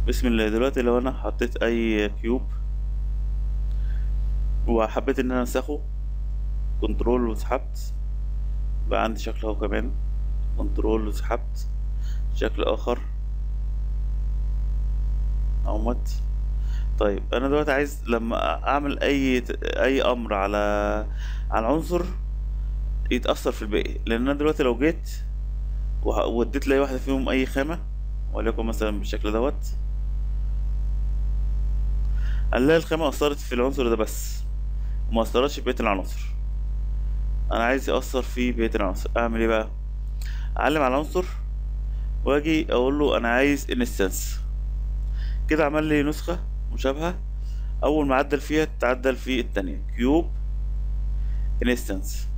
بسم الله دلوقتي لو انا حطيت اي كيوب وحبيت ان انا انسخه كنترول وسحبت بقى عندي شكل اهو كمان كنترول وسحبت شكل اخر اهوت طيب انا دلوقتي عايز لما اعمل اي اي امر على على عنصر يتأثر في الباقي لان انا دلوقتي لو جيت وه- واديت لاي واحدة فيهم اي خامة وليكن مثلا بالشكل دوت هنلاقي الخامة أثرت في العنصر ده بس وما أثرتش في بقية العناصر أنا عايز يأثر في بقية العناصر أعمل إيه بقى؟ أعلم على العنصر وأجي أقول له أنا عايز انستنس كده عمل لي نسخة مشابهة أول ما عدل فيها تعدل في التانية كيوب انستنس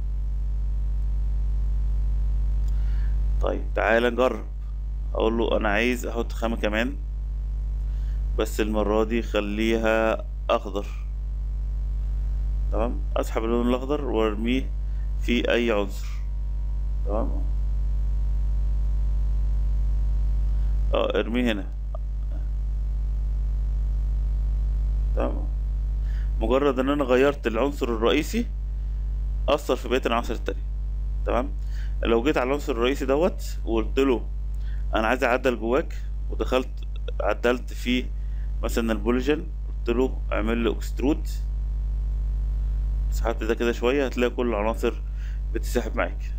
طيب تعالى نجرب أقول له أنا عايز أحط خامة كمان بس المرة دي خليها أخضر تمام أسحب اللون الأخضر وأرميه في أي عنصر تمام اه ارميه هنا تمام مجرد ان انا غيرت العنصر الرئيسي اثر في بقيه العناصر التانية تمام لو جيت على العنصر الرئيسي دوت وقلت له انا عايز اعدل جواك ودخلت عدلت فيه مثلا البوليجن قلت له اعمل لي اكسترود سحبت ده كده شويه هتلاقي كل العناصر بتسحب معاك